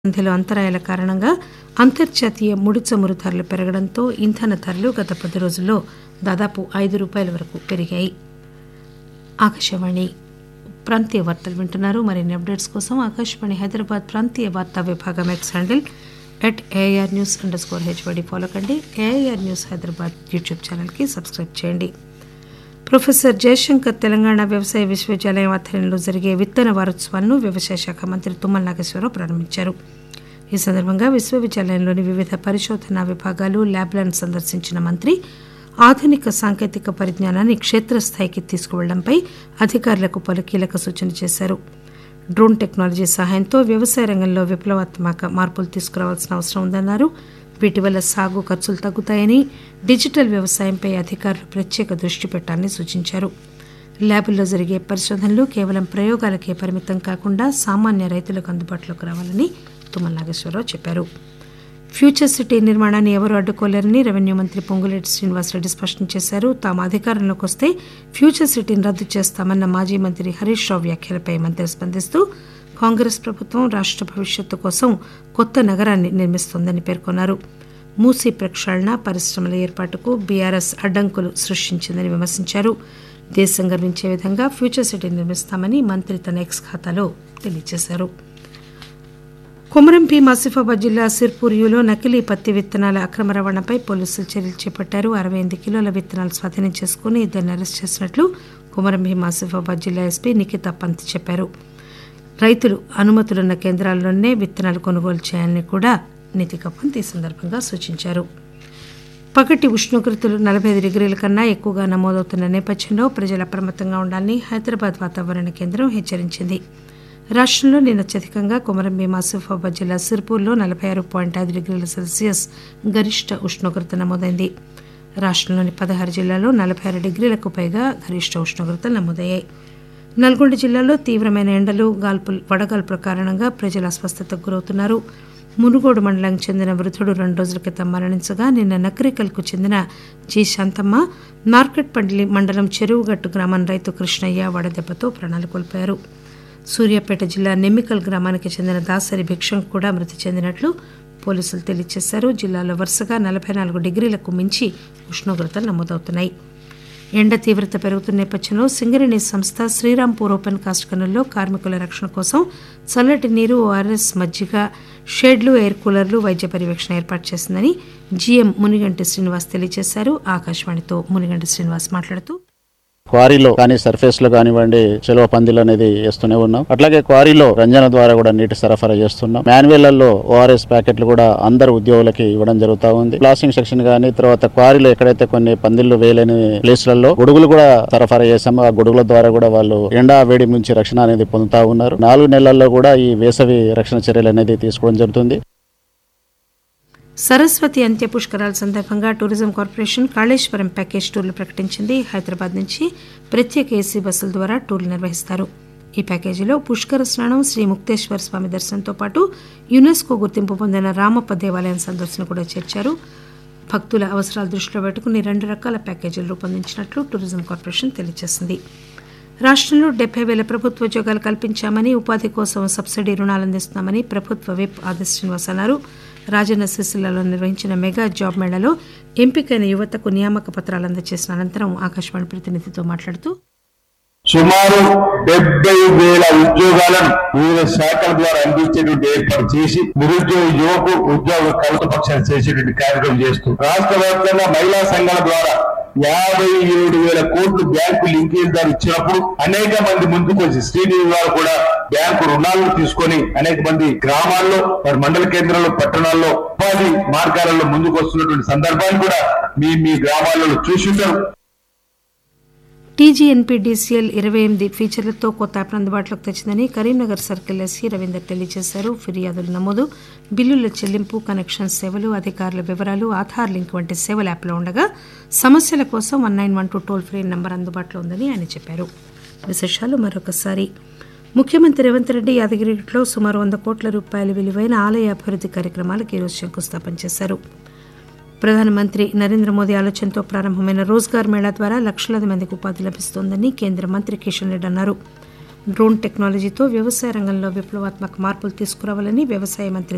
ధరలో అంతరాయాల కారణంగా అంతర్జాతీయ ముడి చమురు ధరలు పెరగడంతో ఇంధన ధరలు గత పది రోజుల్లో దాదాపు ఐదు రూపాయల వరకు పెరిగాయి ఆకాశవాణి ప్రాంతీయ వార్తలు వింటున్నారు మరిన్ని అప్డేట్స్ కోసం ఆకాశవాణి హైదరాబాద్ ప్రాంతీయ వార్తా విభాగం X handle at AIR news under score HYD follow కండి ఏఐఆర్ న్యూస్ హైదరాబాద్ యూట్యూబ్ ఛానల్కి సబ్స్క్రైబ్ చేయండి ప్రొఫెసర్ జయశంకర్ తెలంగాణ వ్యవసాయ విశ్వవిద్యాలయం ఆధ్వర్యంలో జరిగే విత్తన వారోత్సవాలను వ్యవసాయ శాఖ మంత్రి తుమ్మల నాగేశ్వరరావు ప్రారంభించారు ఈ సందర్భంగా విశ్వవిద్యాలయంలోని వివిధ పరిశోధనా విభాగాలు ల్యాబ్లను సందర్శించిన మంత్రి ఆధునిక సాంకేతిక పరిజ్ఞానాన్ని క్షేత్రస్థాయికి తీసుకువెళ్లడంపై అధికారులకు పలు కీలక సూచనలు చేశారు డ్రోన్ టెక్నాలజీ సహాయంతో వ్యవసాయ రంగంలో విప్లవాత్మక మార్పులు తీసుకురావాల్సిన అవసరం ఉందన్నారు వీటి వల్ల సాగు ఖర్చులు తగ్గుతాయని డిజిటల్ వ్యవసాయంపై అధికారులు ప్రత్యేక దృష్టి పెట్టాలని సూచించారు ల్యాబుల్లో జరిగే పరిశోధనలు కేవలం ప్రయోగాలకే పరిమితం కాకుండా సామాన్య రైతులకు అందుబాటులోకి రావాలని తుమ్మల నాగేశ్వరరావు చెప్పారు ఫ్యూచర్ సిటీ నిర్మాణాన్ని ఎవరూ అడ్డుకోలేరని రెవెన్యూ మంత్రి పొంగులేటి శ్రీనివాసరెడ్డి స్పష్టం చేశారు తాము అధికారంలోకి వస్తే ఫ్యూచర్ సిటీని రద్దు చేస్తామన్న మాజీ మంత్రి హరీష్ రావు వ్యాఖ్యలపై మంత్రి స్పందిస్తూ కాంగ్రెస్ ప్రభుత్వం రాష్ట్ర భవిష్యత్తు కోసం కొత్త నగరాన్ని నిర్మిస్తోందని పేర్కొన్నారు మూసీ ప్రక్షాళన పరిశ్రమల ఏర్పాటుకు బీఆర్ఎస్ అడ్డంకులు సృష్టించిందని విమర్శించారు దేశం గర్వించే విధంగా ఫ్యూచర్ సిటీ నిర్మిస్తామని మంత్రి తన ఎక్స్ ఖాతాలో తెలియజేశారు కొమరం భీం ఆసిఫాబాద్ జిల్లా సిర్పూర్యులో నకిలీ పత్తి విత్తనాల అక్రమ రవాణాపై పోలీసులు చర్యలు చేపట్టారు అరవై ఎనిమిది కిలోల విత్తనాలు స్వాధీనం చేసుకుని ఇద్దరిని అరెస్ట్ చేసినట్లు కొమరం భీం ఆసిఫాబాద్ జిల్లా ఎస్పీ నిఖితా పంత్ చెప్పారు రైతులు అనుమతులున్న కేంద్రాల్లోనే విత్తనాలు కొనుగోలు చేయాలని కూడా నితికా పంత్ ఈ సందర్భంగా సూచించారు పగటి ఉష్ణోగ్రతలు నలభై ఐదు డిగ్రీల కన్నా ఎక్కువగా నమోదవుతున్న నేపథ్యంలో ప్రజలు అప్రమత్తంగా ఉండాలని హైదరాబాద్ వాతావరణ కేంద్రం హెచ్చరించింది రాష్టంలో నిన్న అత్యధికంగా కొమరం భీం ఆసిఫాబాద్ జిల్లా సిర్పూర్లో నలభై ఆరు పాయింట్ ఐదు డిగ్రీల సెల్సియస్ గరిష్ట ఉష్ణోగ్రత నమోదైంది రాష్టంలోని పదహారు జిల్లాల్లో నలభై ఆరు డిగ్రీలకు పైగా గరిష్ట ఉష్ణోగ్రతలు నమోదయ్యాయి నల్గొండ జిల్లాలో తీవ్రమైన ఎండలు గాల్పులు వడగాల్పుల కారణంగా ప్రజలు అస్వస్థతకు గురవుతున్నారు మునుగోడు మండలానికి చెందిన వృద్ధుడు రెండు రోజుల క్రితం మరణించగా నిన్న నకరికల్కు చెందిన జి శాంతమ్మ మార్కెట్పల్లి మండలం చెరువుగట్టు గ్రామం రైతు కృష్ణయ్య వడదెబ్బతో ప్రాణాలు కోల్పోయారు సూర్యాపేట జిల్లా నెమ్మికల్ గ్రామానికి చెందిన దాసరి భిక్షం కూడా మృతి చెందినట్లు పోలీసులు తెలియజేశారు జిల్లాలో వరుసగా నలభై నాలుగు డిగ్రీలకు మించి ఉష్ణోగ్రతలు నమోదవుతున్నాయి ఎండ తీవ్రత పెరుగుతున్న నేపథ్యంలో సింగరేణి సంస్థ శ్రీరాంపూర్ ఓపెన్ కాస్ట్ గనుల్లో కార్మికుల రక్షణ కోసం చల్లటి నీరు ఓఆర్ఎస్ మజ్జిగ షెడ్లు ఎయిర్ కూలర్లు వైద్య పర్యవేక్షణ ఏర్పాటు చేసిందని జీఎం మునిగంటి శ్రీనివాస్ తెలియజేశారు ఆకాశవాణితో మునిగంటి శ్రీనివాస్ మాట్లాడుతూ క్వారీలో కానీ సర్ఫేస్ లో కానివ్వండి చెలవ పందిలు అనేది వేస్తూనే ఉన్నాం అట్లాగే క్వారీలో రంజన ద్వారా కూడా నీటి సరఫరా చేస్తున్నాం మాన్యువల్లో ఓఆర్ఎస్ ప్యాకెట్లు కూడా అందరు ఉద్యోగులకి ఇవ్వడం జరుగుతా ఉంది బ్లాస్టింగ్ సెక్షన్ కానీ తర్వాత క్వారీలో ఎక్కడైతే కొన్ని పందిళ్లు వేయలేని ప్లేస్లలో గొడుగులు కూడా సరఫరా చేసాము ఆ గొడుగుల ద్వారా కూడా వాళ్ళు ఎండా వేడి నుంచి రక్షణ అనేది పొందుతా ఉన్నారు నాలుగు నెలల్లో కూడా ఈ వేసవి రక్షణ చర్యలు అనేది తీసుకోవడం జరుగుతుంది సరస్వతి అంత్య పుష్కరాల సందర్భంగా టూరిజం కార్పొరేషన్ కాళేశ్వరం ప్యాకేజ్ టూర్లు ప్రకటించింది హైదరాబాద్ నుంచి ప్రత్యేక ఏసీ బస్సుల ద్వారా టూర్లు నిర్వహిస్తారు ఈ ప్యాకేజీలో పుష్కర స్నానం శ్రీ ముక్తేశ్వర స్వామి దర్శనంతో పాటు యునెస్కో గుర్తింపు పొందిన రామప్ప దేవాలయం సందర్శన కూడా చేర్చారు భక్తుల అవసరాలు దృష్టిలో పెట్టుకుని రెండు రకాల ప్యాకేజీలు రూపొందించినట్లు టూరిజం కార్పొరేషన్ తెలియజేసింది రాష్టంలో డెబ్బై వేల ప్రభుత్వ ఉద్యోగాలు కల్పించామని ఉపాధి కోసం సబ్సిడీ రుణాలు అందిస్తున్నామని ప్రభుత్వ విప్ ఆది శ్రీనివాస్ అన్నారు రాజన్న సిరిసిల్లలో నిర్వహించిన మెగా జాబ్ మేళాలో ఎంపికైన యువతకు నియామక పత్రాలు అందజేసిన అనంతరం ఆకాశవాణి ప్రతినిధితో మాట్లాడుతూ సుమారు డెబ్బై వేల ఉద్యోగాలను వివిధ శాఖల ద్వారా అందించేటువంటి ఏర్పాటు చేసి నిరుద్యోగ యువకు ఉద్యోగ కల్పపక్షాలు చేసేటువంటి కార్యక్రమం చేస్తూ రాష్ట్ర వ్యాప్తంగా మహిళా సంఘాల ద్వారా యాభై ఏడు వేల కోట్లు బ్యాంకు లింకేజ్ ద్వారా ఇచ్చినప్పుడు అనేక మంది ముందుకు వచ్చి శ్రీనిధి వారు కూడా బ్యాంకు రుణాలను తీసుకొని అనేక మంది గ్రామాల్లో మరి మండల కేంద్రాల్లో పట్టణాల్లో ఉపాధి మార్గాలలో ముందుకు వస్తున్నటువంటి సందర్భాన్ని కూడా మీ మీ గ్రామాలలో చూసింటారు టీజీఎన్పీడీసీఎల్ ఇరవై ఎనిమిది ఫీచర్లతో కొత్త యాప్ అందుబాటులోకి తెచ్చిందని కరీంనగర్ సర్కిల్ ఎస్సీ రవీందర్ తెలియజేశారు ఫిర్యాదుల నమోదు బిల్లుల చెల్లింపు కనెక్షన్ సేవలు అధికారుల వివరాలు ఆధార్ లింక్ వంటి సేవలు యాప్లో ఉండగా సమస్యల కోసం one nine one two toll free number అందుబాటులో ఉందని ఆయన చెప్పారు విశేషాలు మరొకసారి ముఖ్యమంత్రి రేవంత్ రెడ్డి యాదగిరిలో సుమారు వంద కోట్ల రూపాయల విలువైన ఆలయ అభివృద్ధి కార్యక్రమాలకు ఈరోజు శంకుస్థాపన చేశారు ప్రధానమంత్రి నరేంద్ర మోదీ ఆలోచనతో ప్రారంభమైన రోజ్గార్ మేళా ద్వారా లక్షలాది మందికి ఉపాధి లభిస్తోందని కేంద్ర మంత్రి కిషన్ రెడ్డి అన్నారు డ్రోన్ టెక్నాలజీతో వ్యవసాయ రంగంలో విప్లవాత్మక మార్పులు తీసుకురావాలని వ్యవసాయ మంత్రి